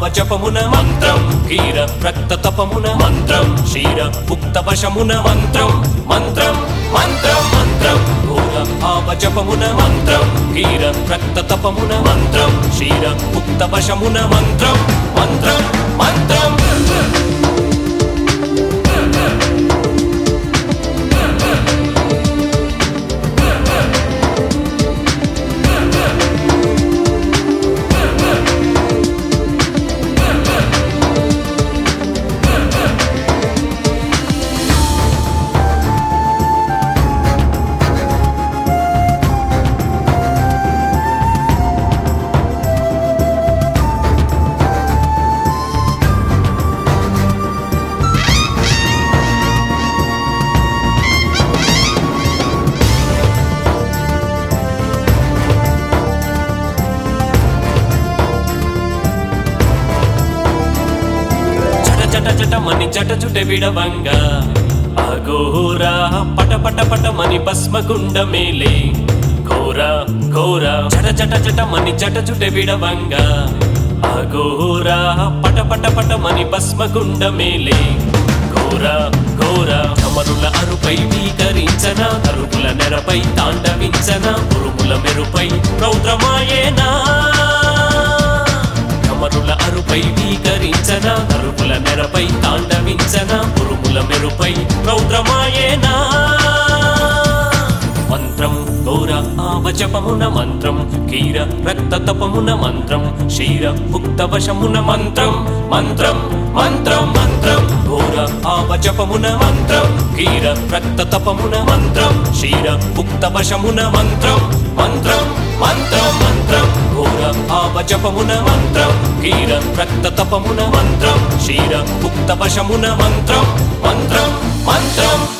భావజపమున మంత్రం హీర రక్త తపమున మంత్రం క్షీర ముక్త వశమున మంత్రం మంత్రం మంత్రం మంత్రం ఘోర భావజపమున మంత్రం హీర రక్త తపమున మంత్రం క్షీర ముక్త వశమున మంత్రం మంత్రం మంత్రం చట చట చటమని చట చుట విడవంగా అఘోరా పట పట పటమని భస్మగుండ మేలే ఘోర ఘోర చట చట చటమని చట చుట విడవంగా అఘోరా పట పట పటమని భస్మగుండ మేలే ఘోర ఘోర అమరుల అరుపై వీకరించన కరుపుల నెరపై తాండవించన ఉరుముల మెరుపై రౌద్రమాయేనా కమరుల అరుపై వీకరించన కరుపుల నెరపై తాండవించన ఉరుముల మెరుపై రౌద్రమాయేనా మంత్రం ఘోర ఆవజపమున మంత్రం కీర రక్త తపమున మంత్రం క్షీర ముక్త వశమున మంత్రం మంత్రం మంత్రం మంత్రం ఘోర ఆవజపమున మంత్రం కీర రక్త తపమున మంత్రం క్షీర ముక్త వశమున మంత్రం మంత్రం మంత్రం మంత్రం ఘోర ఆవజపమున మంత్రం కీర రక్త తపమున మంత్రం క్షీర ముక్త వశమున మంత్రం మంత్రం మంత్రం